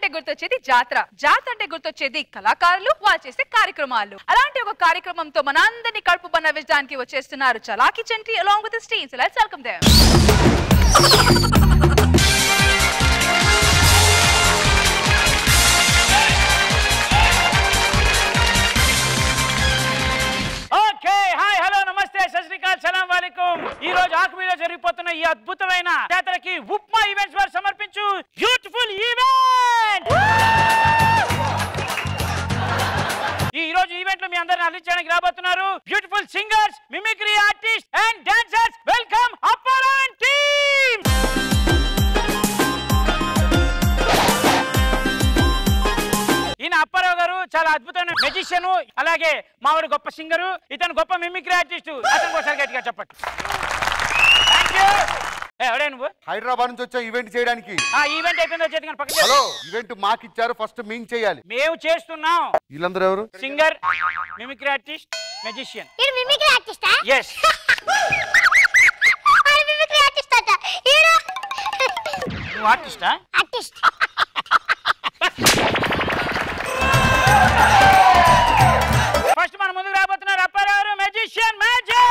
గుర్తొచ్చేది జాతర జాతర అంటే గుర్తొచ్చేది కళాకారులు వాళ్ళు చేసే కార్యక్రమాలు అలాంటి ఒక కార్యక్రమంతో మనందరినీ కడుపు బన్నవించడానికి వచ్చేస్తున్నారు చలాకి చంటి అలాంగ్ విత్ స్టీన్స్ let's welcome them okay hi hello నమస్తే సత్ శ్రీకాల్ సలాం వాలేకుం ఈ రోజు ఆకుమీలో జరిగిపోతున్న ఈ అద్భుతమైన జాతరకి ఉప్మా ఈవెంట్స్ వారు సమర్పించు బ్యూటిఫుల్ ఈవెంట్ ఈ రోజు ఈవెంట్ లో మీ అందరిని అందించడానికి రాబోతున్నారు beautiful singers mimicry artist and dancers welcome అప్పరాన్ టీమ్ ఈయన అప్పారావు గారు చాలా అద్భుతమైన మెజిషియన్ అలాగే మావాడు గొప్ప సింగరు ఇతను గొప్ప మిమిక్రీ ఆర్టిస్ట్ అతను ఒకసారి గట్టిగా చెప్పండి థ్యాంక్ యూ ఎవడే నువ్వు హైదరాబాద్ నుంచి వచ్చాం ఈవెంట్ చేయడానికి ఆ ఈవెంట్ అయిపోయిందో చేతి కానీ పక్కన హలో ఈవెంట్ మాకు ఇచ్చారు ఫస్ట్ మేము చేయాలి మేము చేస్తున్నాం వీళ్ళందరూ ఎవరు సింగర్ మిమిక్రీ ఆర్టిస్ట్ మెజిషియన్ ఈడు మిమిక్రీ ఆర్టిస్టా ఎస్ ఆడు మిమిక్రీ ఆర్టిస్ట్ అట ఈడు నువ్వు ఆర్టిస్టా ఆర్టిస్ట్ ఫస్ట్ మన ముందుకు రాబోతున్నారు Apparao magician magic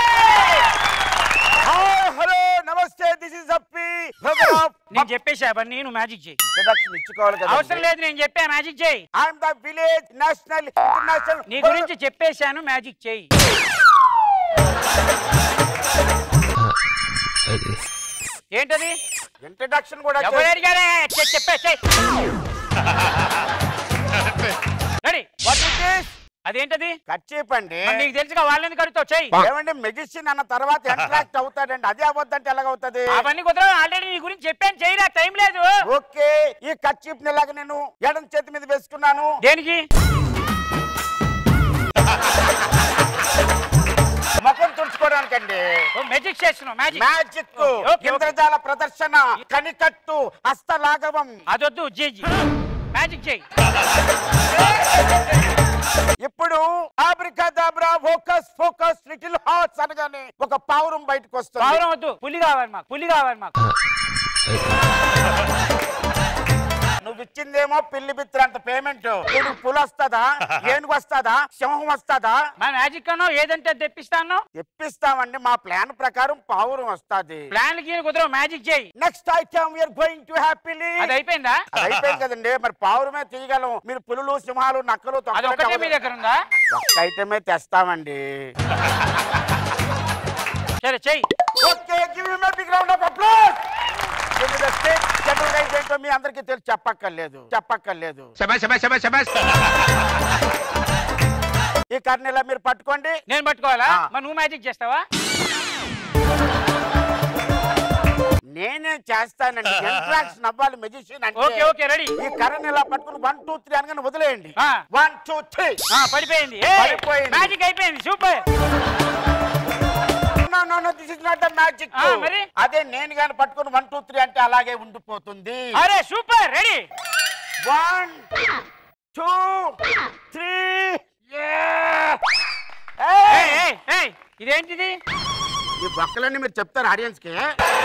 hi hello నమస్తే this is Appi brother of నేను చెప్పేసా అవన్నీ నువ్వు మ్యాజిక్ చేయి ఇంట్రడక్షన్ ఇచ్చుకోవాలి కదా అవసరం లేదు నేను చెప్పా మ్యాజిక్ చేయి I'm the village national international నీ గురించి చెప్పేశాను మ్యాజిక్ చేయి ఏంటది ఇంట్రడక్షన్ కూడా ఎవరు అడిగారే చె- చెప్పేసేయ్ రెడీ వాట్ ఇట్ ఇస్ అదేంటది కర్చీప్ అండి మరి నీకు తెలుసుగా వాళ్ళని ఎందుకు అడుగుతావు చెయ్యి ఏమండి మెజిషియన్ అన్న తర్వాత ఇంటరాక్ట్ అవుతాడండి అదే అవ్వద్దంటే ఎలాగవుతుంది అవన్నీ కుదరవు ఆల్రెడీ నీ గురించి చెప్పాను చెయ్యి నాకు టైం లేదు ఓకే ఈ కర్చీప్ ని ఇలాగ నేను ఎడం చేతి మీద వేసుకున్నాను దేనికి ముఖం తుడుచుకోవడానికండి మెజిక్ చేస్తున్నావు మ్యాజిక్ మ్యాజిక్ ఓకే, ఓకే. ఇంద్రజాల ప్రదర్శన కనికట్టు హస్తలాఘవం అదొద్దు జేజీ మ్యాజిక్ చేయి ఇప్పుడు abracadabra focus focus little hearts అనగానే ఒక పావురం బయటకు వస్తుంది పావురం వద్దు పులి కావాలి మాకు పులి కావాలి మాకు నువ్వు ఇచ్చిందేమో పిల్లి బిత్ర అంత పేమెంట్ నువ్వు పులి వస్తుందా ఏనుగు వస్తుందా సింహం వస్తుందా మా మ్యాజిక్ అన్నావు ఏదంటే అది తెప్పిస్తాను తెప్పిస్తామండి మా ప్లాన్ ప్రకారం పావురం వస్తుంది ప్లాన్లకి కుదరవు మ్యాజిక్ చేయి next item we're going to happily అది అయిపోయిందా అది అయిపోయింది కదండి మరి పావురమే తీయగలం మీరు పులులు సింహాలు నక్కలు అది ఒక్కటే మీ దగ్గర ఉందా ఒక్క ఐటమే తెస్తామండి సరే చెయ్యి okay give him a big round of applause give me the stage general guide ఏంటో మీ అందరికీ తెలుసు చెప్పక్కర్లేదు చెప్పక్కర్లేదు ఈ కర్ణ ఇలా మీరు పట్టుకోండి నేను పట్టుకోవాలా ఆ. మరి నువ్వు మ్యాజిక్ చేస్తావా నేనే చేస్తానండి ఇంట్రాక్షన్ అవ్వాలి మెజిషియన్ ఓకే అంటే ఓకే రెడీ ఈ కర్రని ఇలా పట్టుకుని వన్ టూ త్రీ అనగానే వదిలేయండి ఆ. వన్ టూ త్రీ పడిపోయింది పడిపోయింది. మ్యాజిక్ అయిపోయింది super no no no this is not the magic ఆ, మరి? అదే నేను గాని పట్టుకుని వన్ టూ త్రీ అంటే అలాగే ఉండిపోతుంది అరే super ready one two three ఇదేంటిది ఈ బొక్కలన్నీ మీరు చెప్తారు ఆడియన్స్ కి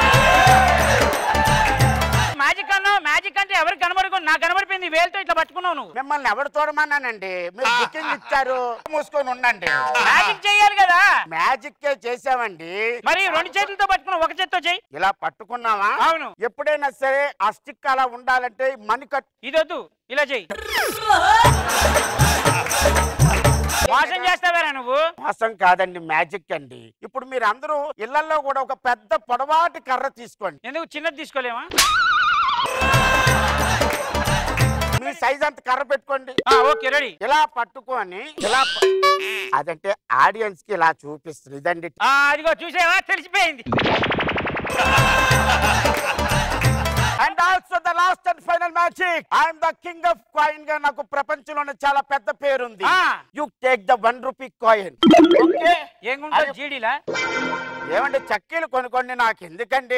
మ్యాజిక్ అన్నావు మ్యాజిక్ అంటే ఎవరికి కనబడుకోండి నాకు కనబడిపోయింది వేలుతో ఇట్లా పట్టుకున్నావు నువ్వు మిమ్మల్ని ఎవరు చూడమన్నానండి మీరు బుకింగ్ ఇచ్చారు మూసుకొని ఉండండి మ్యాజిక్ చేయాలి కదా మ్యాజిక్ చేసామండి మరి రెండు చేతులతో పట్టుకున్నావు ఒక చేత్తో చెయ్యి ఇలా పట్టుకున్నావా అవును. ఎప్పుడైనా సరే ఆ స్టిక్ అలా ఉండాలంటే మణికట్ ఇదొద్దు ఇలా చెయ్యి మోసం చేస్తావేరా నువ్వు మోసం కాదండి మ్యాజిక్ అండి ఇప్పుడు మీరు అందరూ ఇళ్లలో కూడా ఒక పెద్ద పొడవాటి కర్ర తీసుకోండి ఎందుకు చిన్నది తీసుకోలేమా మీ సైజ్ అంత కర్ర పెట్టుకోండి ఆ, ఓకే రెడీ ఇలా పట్టుకొని ఇలా ప- అదంటే ఆడియన్స్ కి ఇలా చూపిస్తుంది ఇదండి ఆ, అదిగో చూసావా తెలిసిపోయింది and also the last and final magic I'm the king of coin గా నాకు ప్రపంచంలోనే చాలా పెద్ద పేరుంది ఆ. You take the one rupee coin okay ఏం ఉంటుంది జీడీలా ఏమంటే చక్కీలు కొనుక్కోండి నాకు ఎందుకండి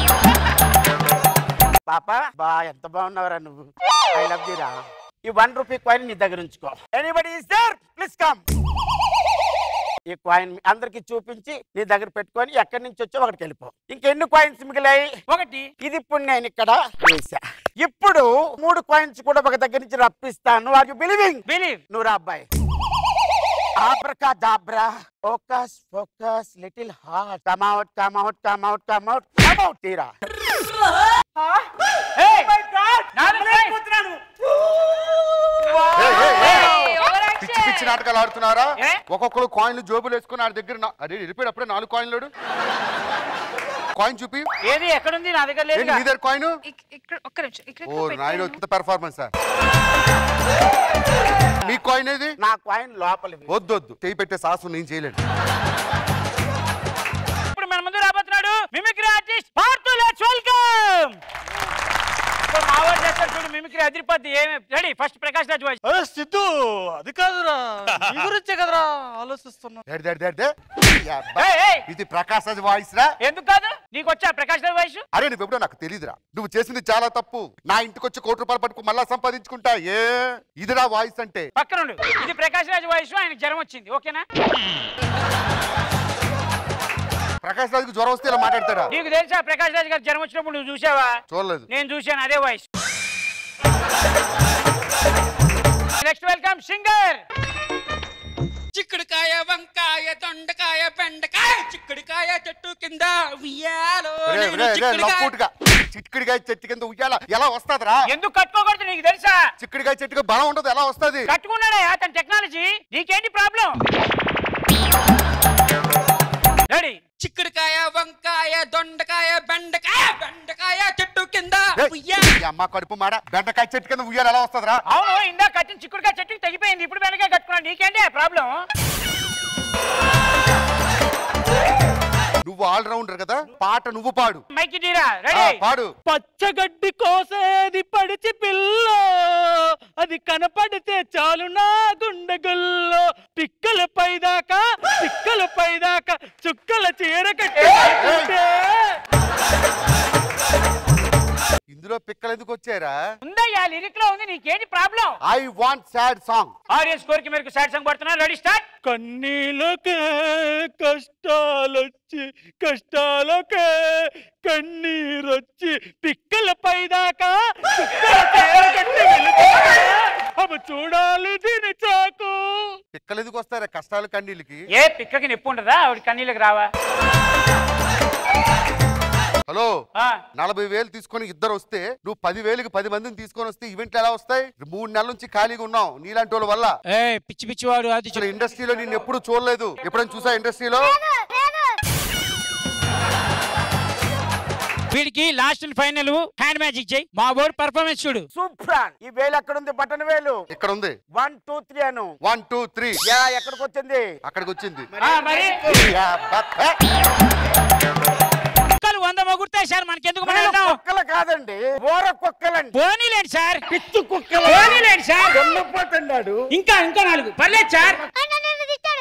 పాప బా ఎంత బాగున్నావురా నువ్వు ఐ లవ్ యూ రా ఈ వన్ రూపీ కాయిన్ నీ దగ్గర ఉంచుకో anybody is there please come ఈ కాయిన్ అందరికి చూపించి నీ దగ్గర పెట్టుకొని ఎక్కడి నుంచి వచ్చో ఒకటికి వెళ్ళిపో ఇంకెన్ని కాయిన్స్ మిగిలాయి ఒకటి ఇది ఇప్పుడు నేను ఇక్కడ వేసా ఇప్పుడు మూడు కాయిన్స్ కూడా ఒక దగ్గర నుంచి రప్పిస్తాను ఆర్ యు బిలీవింగ్ బిలీవ్ నువ్వు రా అబ్బాయి abracadabra focus focus little heart come out come out come out come out come out తీరా ఏయ్, ఏయ్, ఏయ్. ఏయ్, ఓవర్ పిచ్చి యాక్షన్. పిచ్చి నాటకాలు ఆడుతున్నారా ఏ? ఒక్కొక్కరు కాయిన్లు జోబులు వేసుకుని ఆడి దగ్గర నా- అరే వెళ్ళిపోయాడు నాలుగు కాయిన్లు కాయిన్ చూపి ఏది ఎక్కడుంది నా దగ్గర లేదు ఏంటి నీ దగ్గర కాయిన్ ఇక్- ఇక్కడ ఒక్క నిమిషం ఇక్కడ ఓ నాయుడు ఇంత పెర్ఫార్మెన్స్ సార్ మీ కాయిన్ ఏది నా కాయిన్ లోపలివి వద్దు వద్దు చేయి పెట్టే సాహసం నేను చేయలేను ఇప్పుడు మన ముందు రాబోతున్నాడు mimicry artist Parthu let's welcome ఇప్పుడు మా వాడు చేస్తాడు చూడు మిమిక్రీ అదిరిపోద్ది ఏమి ready first Prakash Raj voice ఏ, సిద్ధు అది కాదురా నీ గురించే కదరా ఆలోచిస్తున్నా డాడీ, డాడీ, డాడీ, డాడీ. ఈ అబ్బా. ఏయ్, ఏయ్. ఇది ప్రకాశ్ రాజ్ వాయిస్ రా ఎందుకు కాదు నీకు వచ్చా ప్రకాష్ రాజ్ వాయిస్ అరే నువ్వు ఎప్పుడో నాకు తెలియదురా నువ్వు చేసింది చాలా తప్పు నా ఇంటికి వచ్చి కోటి రూపాయలు పట్టుకు మళ్ళా సంపాదించుకుంటా ఏ ఇదిరా వాయిస్ అంటే పక్కనుండు ఇది ప్రకాష్ రాజ్ వాయిస్ ఆయనకు జ్వరం వచ్చింది ఓకేనా ప్రకాశ్ రాజుకి జ్వరం వస్తే ఇలా మాట్లాడతాడా నీకు తెలుసా ప్రకాష్ రాజ్ గారు జ్వరం వచ్చినప్పుడు నువ్వు చూసావా చూడలేదు నేను చూశాను అదే వాయిస్ నెక్స్ట్ వెల్కమ్ సింగర్ చిక్కుడుకాయ వంకాయ దొండకాయ బెండకాయ చిక్కుడుకాయ చెట్టు కింద ఉయ్యాలో రే, నేను రే, రే, చిక్కుడుకాయ- లవ్వుటుగా. చిక్కుడికాయ చెట్టు కింద ఉయ్యాల ఎలా వస్తాదిరా ఎందుకు కట్టుకోకూడదు నీకు తెలుసా చిక్కుడికాయ చెట్టుకి బలం ఉండదు ఎలా వస్తది కట్టుకున్నాడే అతని టెక్నాలజీ నీకేంటి ప్రాబ్లం రెడీ చిక్కుడుకాయ వంకాయ దొండకాయ బెండకాయ బెండకాయ చెట్టు కింద ఏయ్, ఉయ్యా ఈ అమ్మ కడుపు మాడ బెండకాయ చెట్టు కింద ఉయ్యాల ఎలా వస్తుందిరా అవును ఇందా కట్టిన చిక్కుడుగా చెట్టుకి తెగిపోయింది ఇప్పుడు వెనకే కట్టుకున్నాడు నీకేంటి ప్రాబ్లం నువ్వు ఆల్ రౌండర్ కదా పాట నువ్వు పాడు మైకి తీరా ఆ, రెడీ పాడు పచ్చగడ్డి కోసేది పడిచి పిల్ల అది కనపడితే చాలు నా గుండెగుల్లో పిక్కల పైదాకా పిక్కల పైదాకా చుక్కల చీర కట్టి కట్టుకుంటే. ఇందులో పిక్కలు ఎందుకు వచ్చారా ఉందయ్యా లిరిక్ లో ఉంది నీకేంటి problem I want sad song audience కోరిక మేరకు సాడ్ సాంగ్ పడుతున్నా రెడీ స్టార్ట్ కన్నీళ్ళకే కష్టాలొచ్చి కష్టాలకే కన్నీరొచ్చి పిక్కల పైదాకా చుక్కల చీర కట్టి వెళుతుంటే అవి చూడాలి దీని చాకు పిక్కలు ఎందుకు వస్తారా కష్టాలు కన్నీళ్ళకి ఏ పిక్కకి నొప్పి ఉండదా ఆవిడ కన్నీళ్ళకి రావా హలో ఆ, నలభై వేలు తీసుకొని ఇద్దరు వస్తే నువ్వు పది వేలకి పది మందిని తీసుకొని వస్తే ఈవెంట్లు ఎలా వస్తాయి మూడు నెలల నుంచి ఖాళీగా ఉన్నావు నీలాంటి వాళ్ళ వల్ల ఏ పిచ్చి పిచ్చి వాడు అది అసలు ఇండస్ట్రీలో నేను ఎప్పుడు చూడలేదు ఎప్పుడైనా చూసా ఇండస్ట్రీలో వీడికి లాస్ట్ ఫైనల్ హ్యాండ్ మ్యాజిక్ చేయి మా బోర్డు పర్ఫార్మెన్స్ చూడు సూపర్ ఈ వేలు ఎక్కడుంది బటన్ వేలు ఇక్కడ ఉంది వన్ టూ త్రీ అను వన్ టూ త్రీ యా ఎక్కడికి వచ్చింది అక్కడికి వచ్చింది ఆ, మరి యా, బక్, ఏ. కుక్కలు వంద మొగుడతాయి సార్ మనకెందుకు మనం వీళ్ళు వెళ్దాం కుక్కలు కాదండి ఓర కుక్కలండి పోనీలేండి సార్ పిచ్చు కుక్కలు పోనీలేండి సార్ దొల్లపోతున్నాడు ఇంకా ఇంకా నాలుగు పర్లేదు సార్ అన్న నన్ను తిట్టాడు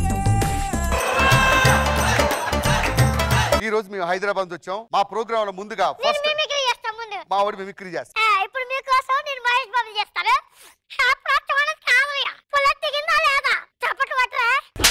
ఈ రోజు మేము హైదరాబాద్ నుంచి వచ్చాం మా ప్రోగ్రామ్ లో ముందుగా నేను ఫస్ట్ మిమిక్రీ చేస్తా ముందు మా వాడు మిమిక్రీ చేస్తాం ఆ, ఇప్పుడు మీకోసం నేను మహేష్ బాబు చేస్తాను ఆ ప్రాంతం కావాలి పొలం దిగిందా లేదా చప్పట్లు పట్టరా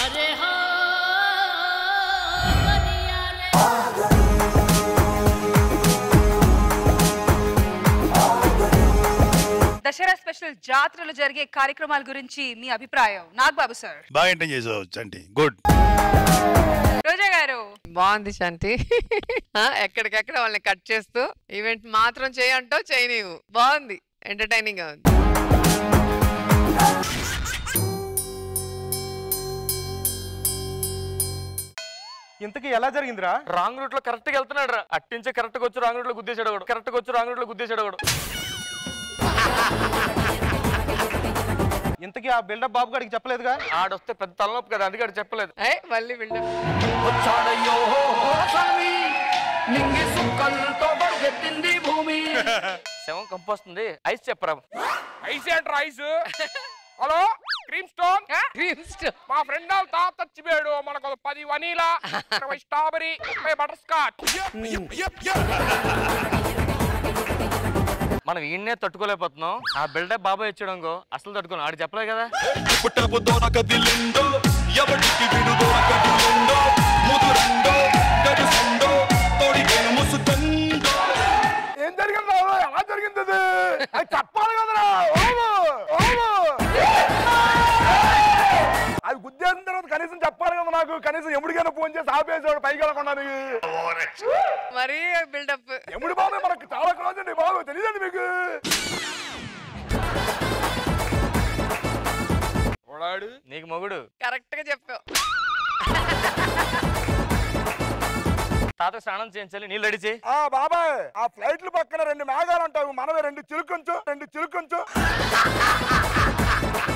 దసరా స్పెషల్ జాతరలు జరిగే కార్యక్రమాల గురించి మీ అభిప్రాయం నాగబాబు సార్ బాగా ఎంటర్ చేసావు చంటి గుడ్ రోజా గారు బాగుంది శాంతి ఆ, ఎక్కడికెక్కడ వాళ్ళని కట్ చేస్తూ ఈవెంట్ మాత్రం చేయంటో చేయనీవు బాగుంది ఎంటర్టైనింగ్ గా ఉంది ఇంతకీ ఎలా జరిగిందిరా రాంగ్ రూట్ లో కరెక్ట్ గా వెళ్తున్నాడు రా అట్టించే కరెక్ట్ గా వచ్చి రాంగ్ రూట్ లో గుద్దేశాడు ఒకడు కరెక్ట్ గా వచ్చి రాంగ్ రూట్ లో గుద్దేశాడు ఒకడు ఇంతకీ ఆ బిల్డప్ బాబు గారికి చెప్పలేదుగా ఆడొస్తే పెద్ద తలనొప్పి కదా అందుకే ఆడు చెప్పలేదు ఏ మళ్ళీ బిల్డప్ శవం కంపోస్తుంది ఐస్ చెప్పరా ఐస్ ఏంట్రా ఐస్ హలో క్రీమ్ స్టోన్ మా ఫ్రెండ్ వాళ్ళ తాత చచ్చిపోయాడు మనకు ఒక పది వనీలా ఇరవై స్ట్రాబెరీ ముప్పై బటర్ స్కాచ్ మనం ఈయన్నే తట్టుకోలేకపోతున్నాం ఆ బిల్డప్ బాబాయ్ ఇచ్చాడు అనుకో అసలు తట్టుకోను ఆడు చెప్పలేదు కదా పుట్టపు దొరకదిల్లిందో ఎవరికి విడు దొరకదిల్లిందో ముదురందో గడుసందో తోడికేను ముసుతందో ఏం జరిగింది బాబు? ఎలా జరిగింది జరిగింది అది అది చెప్పాలి కదరా ఓము ఓము అది గుద్దేసిన తర్వాత కనీసం చెప్పాలి కదా నాకు కనీసం ఎముడికైనా ఫోన్ చేసి ఆపేసాడు పైకి వెళ్ళకుండా మరీ బిల్డప్ ఎముడి బాబు మనకు చాలా క్లోజ్ అండి బాబు తెలియదండి మీకు ఓడాడు నీకు మొగుడు కరెక్ట్ గా చెప్పావు తాత స్నానం చేయించాలి నీళ్ళు అడిచి ఆ బాబాయ్ ఆ ఫ్లైట్లు పక్కన రెండు మేఘాలు అంటావు మనమే రెండు చిలుకొంచు రెండు చిలుకొంచు